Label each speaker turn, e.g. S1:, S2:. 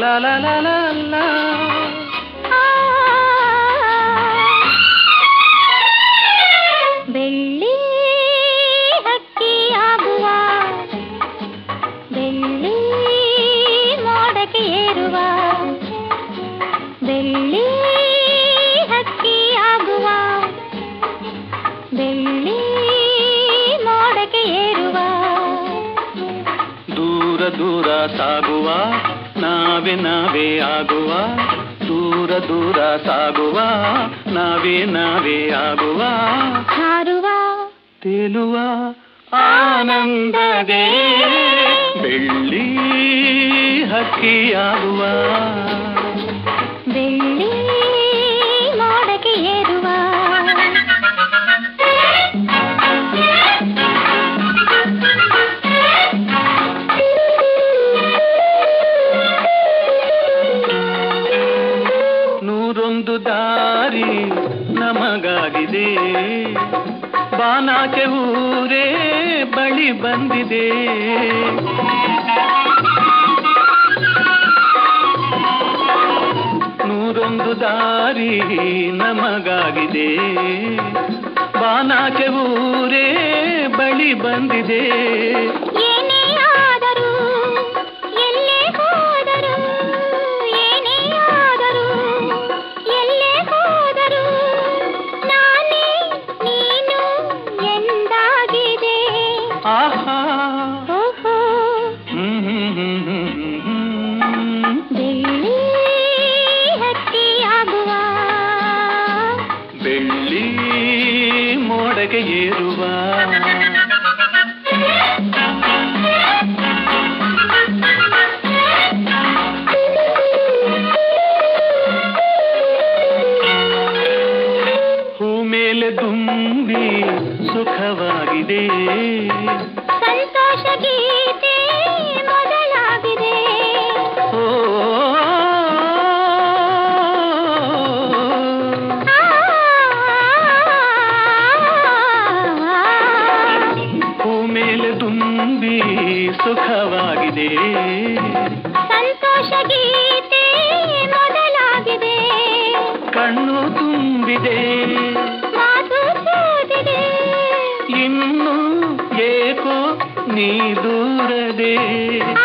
S1: ಲಾ ಲಾ ಲಾ ಲಾ ಲಾ.
S2: ಬೆಳ್ಳಿ ಹಕ್ಕಿಯಾಗುವ ಬೆಳ್ಳಿ ಮೋಡಕ್ಕೆ ಏರುವ ಬೆಳ್ಳಿ ಹಕ್ಕಿಯಾಗುವ ಬೆಳ್ಳಿ ಮೋಡಕ್ಕೆ ಏರುವ
S1: ದೂರ ದೂರ ಸಾಗುವ ನಾವೇ ನಾವೇ ಆಗುವ ದೂರ ದೂರ ಸಾಗುವ ನಾವೇ ನಾವೇ ಆಗುವ
S2: ಹಾರುವ
S1: ತೇಲುವ ಆನಂದದೇ ಬೆಳ್ಳಿ ಹಕ್ಕಿಯಾಗುವ
S2: ಬೆಳ್ಳಿ ಮೋಡಕ್ಕೆ ಏರುವ
S1: ನೂರೊಂದು ದಾರಿ ನಮಗಾಗಿದೆ ಬಾನಾಕೆ ಊರೇ ಬಳಿ ಬಂದಿದೆ ನೂರೊಂದು ದಾರಿ ನಮಗಾಗಿದೆ ಬಾನಾಕೆ ಊರೇ ಬಳಿ ಬಂದಿದೆ
S2: ಏನೇ ಆದರೂ ಎಲ್ಲೇ ಹೋದರೂ ಏನೇ ಆದರೂ ಎಲ್ಲೇ ಹೋದರೂ ನಾನೇ ನೀನು ಎಂದಾಗಿದೆ
S1: ಆಹಾ
S2: ಓಹೋ
S1: ಹ್ಮ್ ಹ್ಮ್ ಹ್ಮ್ ಹ್ಮ್ ಹ್ಮ್.
S2: ಬೆಳ್ಳಿ ಹಕ್ಕಿಯಾಗುವ
S1: ಬೆಳ್ಳಿ ಮೋಡಗೆ ಏರುವ ಹೂ ಮೇಲೆ ತುಂಬಿ ಸುಖವಾಗಿದೆ
S2: ಸಂತೋಷ ಗೀತೆ ಮೊದಲಾಗಿದೆ
S1: ಓ ಹೂ ಮೇಲೆ ತುಂಬಿ ಸುಖವಾಗಿದೆ
S2: ಸಂತೋಷ ಗೀತೆ ಮೊದಲಾಗಿದೆ
S1: ಕಣ್ಣು ತುಂಬಿದೆ
S2: ಮಾತು ಸೋದಿದೆ
S1: ಇನ್ನು ಏಕೋ ನೀ ದೂರದೆ